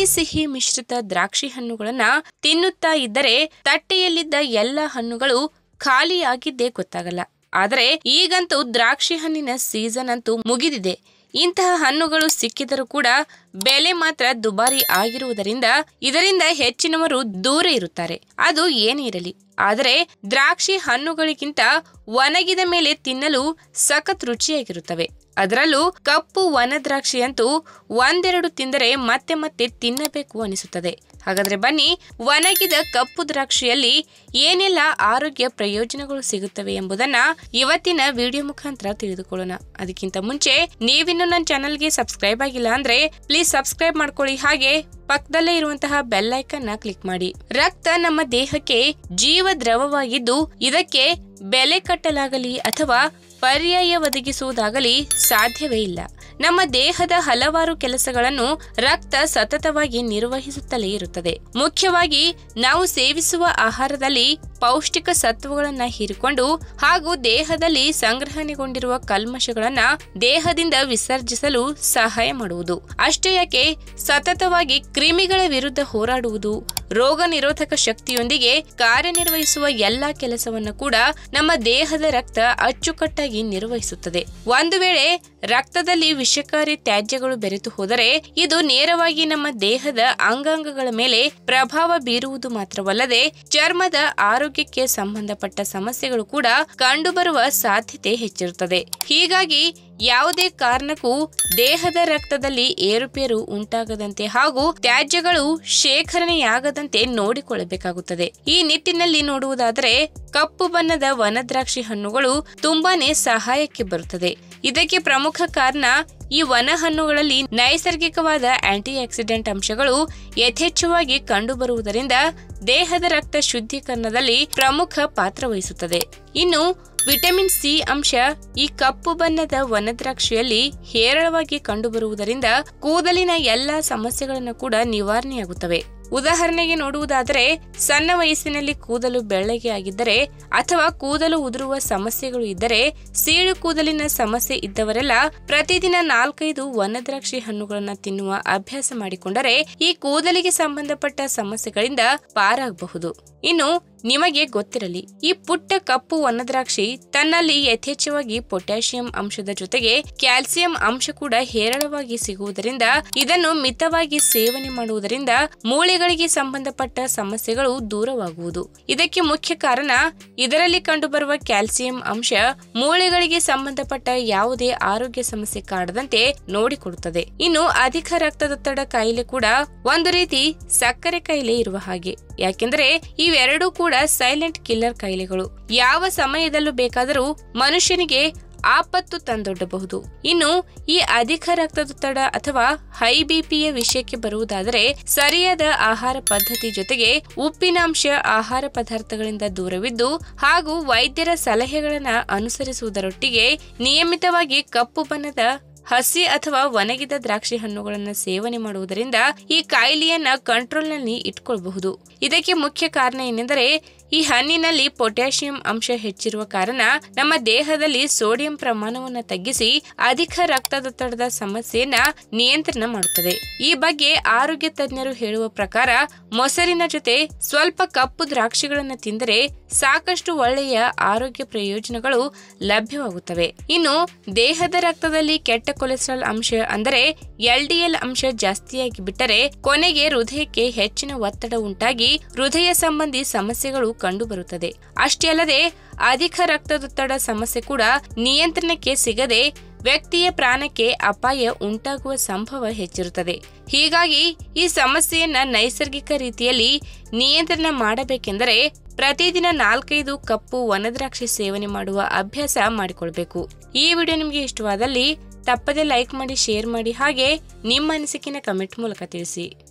ಸಿಹಿ ಮಿಶ್ರಿತ ದ್ರಾಕ್ಷಿ ಹಣ್ಣುಗಳನ್ನ ತಿನ್ನುತ್ತಾ ಇದ್ದರೆ ತಟ್ಟೆಯಲ್ಲಿದ್ದ ಎಲ್ಲ ಹಣ್ಣುಗಳು ಖಾಲಿಯಾಗಿದ್ದೇ ಗೊತ್ತಾಗಲ್ಲ ಆದರೆ ಈಗಂತೂ ದ್ರಾಕ್ಷಿ ಹಣ್ಣಿನ ಸೀಸನ್ ಅಂತೂ ಮುಗಿದಿದೆ ಇಂತಹ ಹಣ್ಣುಗಳು ಸಿಕ್ಕಿದರೂ ಕೂಡ ಬೆಲೆ ಮಾತ್ರ ದುಬಾರಿ ಆಗಿರುವುದರಿಂದ ಇದರಿಂದ ಹೆಚ್ಚಿನವರು ದೂರ ಇರುತ್ತಾರೆ ಅದು ಏನೇ ಇರಲಿ ಆದರೆ ದ್ರಾಕ್ಷಿ ಹಣ್ಣುಗಳಿಗಿಂತ ಒಣಗಿದ ಮೇಲೆ ತಿನ್ನಲು ಸಖತ್ ರುಚಿಯಾಗಿರುತ್ತವೆ ಅದರಲ್ಲೂ ಕಪ್ಪು ವನ ದ್ರಾಕ್ಷಿ ಅಂತೂ ಒಂದೆರಡು ತಿಂದರೆ ಮತ್ತೆ ಮತ್ತೆ ತಿನ್ನಬೇಕು ಅನಿಸುತ್ತದೆ ಹಾಗಾದ್ರೆ ಬನ್ನಿ ಒಣಗಿದ ಕಪ್ಪು ದ್ರಾಕ್ಷಿಯಲ್ಲಿ ಏನೆಲ್ಲ ಆರೋಗ್ಯ ಪ್ರಯೋಜನಗಳು ಸಿಗುತ್ತವೆ ಎಂಬುದನ್ನ ಇವತ್ತಿನ ವಿಡಿಯೋ ಮುಖಾಂತರ ತಿಳಿದುಕೊಳ್ಳೋಣ ಅದಕ್ಕಿಂತ ಮುಂಚೆ ನೀವಿನ್ನು ನನ್ನ ಚಾನಲ್ಗೆ ಸಬ್ಸ್ಕ್ರೈಬ್ ಆಗಿಲ್ಲ ಅಂದ್ರೆ ಪ್ಲೀಸ್ ಸಬ್ಸ್ಕ್ರೈಬ್ ಮಾಡ್ಕೊಳ್ಳಿ ಹಾಗೆ ಪಕ್ಕದಲ್ಲೇ ಇರುವಂತಹ ಬೆಲ್ ಐಕನ್ ನ ಕ್ಲಿಕ್ ಮಾಡಿ ರಕ್ತ ನಮ್ಮ ದೇಹಕ್ಕೆ ಜೀವ ದ್ರವವಾಗಿದ್ದು ಇದಕ್ಕೆ ಬೆಲೆ ಕಟ್ಟಲಾಗಲಿ ಅಥವಾ ಪರ್ಯಾಯ ಒದಗಿಸುವುದಾಗಲಿ ಸಾಧ್ಯವೇ ಇಲ್ಲ ನಮ್ಮ ದೇಹದ ಹಲವಾರು ಕೆಲಸಗಳನ್ನು ರಕ್ತ ಸತತವಾಗಿ ನಿರ್ವಹಿಸುತ್ತಲೇ ಇರುತ್ತದೆ ಮುಖ್ಯವಾಗಿ ನಾವು ಸೇವಿಸುವ ಆಹಾರದಲ್ಲಿ ಪೌಷ್ಟಿಕ ಸತ್ವಗಳನ್ನ ಹೀರಿಕೊಂಡು ಹಾಗೂ ದೇಹದಲ್ಲಿ ಸಂಗ್ರಹಣೆಗೊಂಡಿರುವ ಕಲ್ಮಶಗಳನ್ನ ದೇಹದಿಂದ ವಿಸರ್ಜಿಸಲು ಸಹಾಯ ಮಾಡುವುದು ಅಷ್ಟೇ ಯಾಕೆ ಸತತವಾಗಿ ಕ್ರಿಮಿಗಳ ವಿರುದ್ಧ ಹೋರಾಡುವುದು ರೋಗ ನಿರೋಧಕ ಶಕ್ತಿಯೊಂದಿಗೆ ಕಾರ್ಯನಿರ್ವಹಿಸುವ ಎಲ್ಲಾ ಕೆಲಸವನ್ನು ಕೂಡ ನಮ್ಮ ದೇಹದ ರಕ್ತ ಅಚ್ಚುಕಟ್ಟಾಗಿ ನಿರ್ವಹಿಸುತ್ತದೆ ಒಂದು ವೇಳೆ ರಕ್ತದಲ್ಲಿ ವಿಷಕಾರಿ ತ್ಯಾಜ್ಯಗಳು ಬೆರೆತು ಹೋದರೆ ಇದು ನೇರವಾಗಿ ನಮ್ಮ ದೇಹದ ಅಂಗಾಂಗಗಳ ಮೇಲೆ ಪ್ರಭಾವ ಬೀರುವುದು ಮಾತ್ರವಲ್ಲದೆ ಚರ್ಮದ ಆರೋಗ್ಯಕ್ಕೆ ಸಂಬಂಧಪಟ್ಟ ಸಮಸ್ಯೆಗಳು ಕೂಡ ಕಂಡುಬರುವ ಸಾಧ್ಯತೆ ಹೆಚ್ಚಿರುತ್ತದೆ ಹೀಗಾಗಿ ಯಾವುದೇ ಕಾರಣಕ್ಕೂ ದೇಹದ ರಕ್ತದಲ್ಲಿ ಏರುಪೇರು ಉಂಟಾಗದಂತೆ ಹಾಗೂ ತ್ಯಾಜ್ಯಗಳು ಶೇಖರಣೆಯಾಗದಂತೆ ನೋಡಿಕೊಳ್ಳಬೇಕಾಗುತ್ತದೆ ಈ ನಿಟ್ಟಿನಲ್ಲಿ ನೋಡುವುದಾದರೆ ಕಪ್ಪು ಬಣ್ಣದ ವನದ್ರಾಕ್ಷಿ ಹಣ್ಣುಗಳು ತುಂಬಾನೇ ಸಹಾಯಕ್ಕೆ ಬರುತ್ತದೆ ಇದಕ್ಕೆ ಪ್ರಮುಖ ಕಾರಣ ಈ ವನ ಹಣ್ಣುಗಳಲ್ಲಿ ನೈಸರ್ಗಿಕವಾದ ಆಂಟಿ ಆಕ್ಸಿಡೆಂಟ್ ಅಂಶಗಳು ಯಥೇಚ್ಛವಾಗಿ ಕಂಡುಬರುವುದರಿಂದ ದೇಹದ ರಕ್ತ ಶುದ್ಧೀಕರಣದಲ್ಲಿ ಪ್ರಮುಖ ಪಾತ್ರ ವಹಿಸುತ್ತದೆ ಇನ್ನು ವಿಟಮಿನ್ ಸಿ ಅಂಶ ಈ ಕಪ್ಪು ಬಣ್ಣದ ವನದ್ರಾಕ್ಷಿಯಲ್ಲಿ ಹೇರಳವಾಗಿ ಕಂಡುಬರುವುದರಿಂದ ಕೂದಲಿನ ಎಲ್ಲಾ ಸಮಸ್ಯೆಗಳನ್ನು ಕೂಡ ನಿವಾರಣೆಯಾಗುತ್ತವೆ ಉದಾಹರಣೆಗೆ ನೋಡುವುದಾದರೆ ಸಣ್ಣ ವಯಸ್ಸಿನಲ್ಲಿ ಕೂದಲು ಬೆಳ್ಳಗೆ ಆಗಿದ್ದರೆ ಅಥವಾ ಕೂದಲು ಉದುರುವ ಸಮಸ್ಯೆಗಳು ಇದ್ದರೆ ಸೀಳು ಕೂದಲಿನ ಸಮಸ್ಯೆ ಇದ್ದವರೆಲ್ಲ ಪ್ರತಿದಿನ ನಾಲ್ಕೈದು ವನದ್ರಾಕ್ಷಿ ಹಣ್ಣುಗಳನ್ನು ತಿನ್ನುವ ಅಭ್ಯಾಸ ಮಾಡಿಕೊಂಡರೆ ಈ ಕೂದಲಿಗೆ ಸಂಬಂಧಪಟ್ಟ ಸಮಸ್ಯೆಗಳಿಂದ ಪಾರಾಗಬಹುದು ಇನ್ನು ನಿಮಗೆ ಗೊತ್ತಿರಲಿ ಈ ಪುಟ್ಟ ಕಪ್ಪು ವನದ್ರಾಕ್ಷಿ ತನ್ನಲ್ಲಿ ಯಥೇಚ್ಛವಾಗಿ ಪೊಟ್ಯಾಷಿಯಂ ಅಂಶದ ಜೊತೆಗೆ ಕ್ಯಾಲ್ಸಿಯಂ ಅಂಶ ಕೂಡ ಹೇರಳವಾಗಿ ಸಿಗುವುದರಿಂದ ಇದನ್ನು ಮಿತವಾಗಿ ಸೇವನೆ ಮಾಡುವುದರಿಂದ ಮೂಳೆಗಳಿಗೆ ಸಂಬಂಧಪಟ್ಟ ಸಮಸ್ಯೆಗಳು ದೂರವಾಗುವುದು ಇದಕ್ಕೆ ಮುಖ್ಯ ಕಾರಣ ಇದರಲ್ಲಿ ಕಂಡುಬರುವ ಕ್ಯಾಲ್ಸಿಯಂ ಅಂಶ ಮೂಳೆಗಳಿಗೆ ಸಂಬಂಧಪಟ್ಟ ಯಾವುದೇ ಆರೋಗ್ಯ ಸಮಸ್ಯೆ ಕಾಡದಂತೆ ನೋಡಿಕೊಡುತ್ತದೆ ಇನ್ನು ಅಧಿಕ ರಕ್ತದೊತ್ತಡ ಕಾಯಿಲೆ ಕೂಡ ಒಂದು ರೀತಿ ಸಕ್ಕರೆ ಕಾಯಿಲೆ ಇರುವ ಹಾಗೆ ಯಾಕೆಂದರೆ ಇವೆರಡೂ ಕೂಡ ಸೈಲೆಂಟ್ ಕಿಲ್ಲರ್ ಕಾಯಿಲೆಗಳು ಯಾವ ಸಮಯದಲ್ಲೂ ಬೇಕಾದರೂ ಮನುಷ್ಯನಿಗೆ ಆಪತ್ತು ತಂದೊಡ್ಡಬಹುದು ಇನ್ನು ಈ ಅಧಿಕ ರಕ್ತದೊತ್ತಡ ಅಥವಾ ಹೈ ಬಿಪಿಯ ವಿಷಯಕ್ಕೆ ಬರುವುದಾದರೆ ಸರಿಯಾದ ಆಹಾರ ಪದ್ಧತಿ ಜೊತೆಗೆ ಉಪ್ಪಿನಾಂಶ ಆಹಾರ ಪದಾರ್ಥಗಳಿಂದ ದೂರವಿದ್ದು ಹಾಗೂ ವೈದ್ಯರ ಸಲಹೆಗಳನ್ನ ಅನುಸರಿಸುವುದರೊಟ್ಟಿಗೆ ನಿಯಮಿತವಾಗಿ ಕಪ್ಪು ಬಣ್ಣದ ಹಸಿ ಅಥವಾ ಒಣಗಿದ ದ್ರಾಕ್ಷಿ ಹಣ್ಣುಗಳನ್ನು ಸೇವನೆ ಮಾಡುವುದರಿಂದ ಈ ಕಾಯಿಲೆಯನ್ನ ಕಂಟ್ರೋಲ್ನಲ್ಲಿ ಇಟ್ಕೊಳ್ಬಹುದು ಇದಕ್ಕೆ ಮುಖ್ಯ ಕಾರಣ ಏನೆಂದರೆ ಈ ಹಣ್ಣಿನಲ್ಲಿ ಪೊಟ್ಯಾಷಿಯಂ ಅಂಶ ಹೆಚ್ಚಿರುವ ಕಾರಣ ನಮ್ಮ ದೇಹದಲ್ಲಿ ಸೋಡಿಯಂ ಪ್ರಮಾಣವನ್ನು ತಗ್ಗಿಸಿ ಅಧಿಕ ರಕ್ತದೊತ್ತಡದ ಸಮಸ್ಯೆಯನ್ನ ನಿಯಂತ್ರಣ ಮಾಡುತ್ತದೆ ಈ ಬಗ್ಗೆ ಆರೋಗ್ಯ ತಜ್ಞರು ಹೇಳುವ ಪ್ರಕಾರ ಮೊಸರಿನ ಜೊತೆ ಸ್ವಲ್ಪ ಕಪ್ಪು ದ್ರಾಕ್ಷಿಗಳನ್ನು ತಿಂದರೆ ಸಾಕಷ್ಟು ಒಳ್ಳೆಯ ಆರೋಗ್ಯ ಪ್ರಯೋಜನಗಳು ಲಭ್ಯವಾಗುತ್ತವೆ ಇನ್ನು ದೇಹದ ರಕ್ತದಲ್ಲಿ ಕೆಟ್ಟ ಕೊಲೆಸ್ಟ್ರಾಲ್ ಅಂಶ ಅಂದರೆ ಎಲ್ಡಿಎಲ್ ಅಂಶ ಜಾಸ್ತಿಯಾಗಿ ಬಿಟ್ಟರೆ ಕೊನೆಗೆ ಹೃದಯಕ್ಕೆ ಹೆಚ್ಚಿನ ಒತ್ತಡ ಉಂಟಾಗಿ ಹೃದಯ ಸಂಬಂಧಿ ಸಮಸ್ಯೆಗಳು ಕಂಡುಬರುತ್ತದೆ ಅಷ್ಟೇ ಅಲ್ಲದೆ ಅಧಿಕ ರಕ್ತದೊತ್ತಡ ಸಮಸ್ಯೆ ಕೂಡ ನಿಯಂತ್ರಣಕ್ಕೆ ಸಿಗದೆ ವ್ಯಕ್ತಿಯ ಪ್ರಾಣಕ್ಕೆ ಅಪಾಯ ಉಂಟಾಗುವ ಸಂಭವ ಹೆಚ್ಚಿರುತ್ತದೆ ಹೀಗಾಗಿ ಈ ಸಮಸ್ಯೆಯನ್ನ ನೈಸರ್ಗಿಕ ರೀತಿಯಲ್ಲಿ ನಿಯಂತ್ರಣ ಮಾಡಬೇಕೆಂದರೆ ಪ್ರತಿದಿನ ನಾಲ್ಕೈದು ಕಪ್ಪು ವನದ್ರಾಕ್ಷಿ ಸೇವನೆ ಮಾಡುವ ಅಭ್ಯಾಸ ಮಾಡಿಕೊಳ್ಬೇಕು ಈ ವಿಡಿಯೋ ನಿಮಗೆ ಇಷ್ಟವಾದಲ್ಲಿ ತಪ್ಪದೆ ಲೈಕ್ ಮಾಡಿ ಶೇರ್ ಮಾಡಿ ಹಾಗೆ ನಿಮ್ಮ ಅನಿಸಿಕೆನ ಕಮೆಂಟ್ ಮೂಲಕ ತಿಳಿಸಿ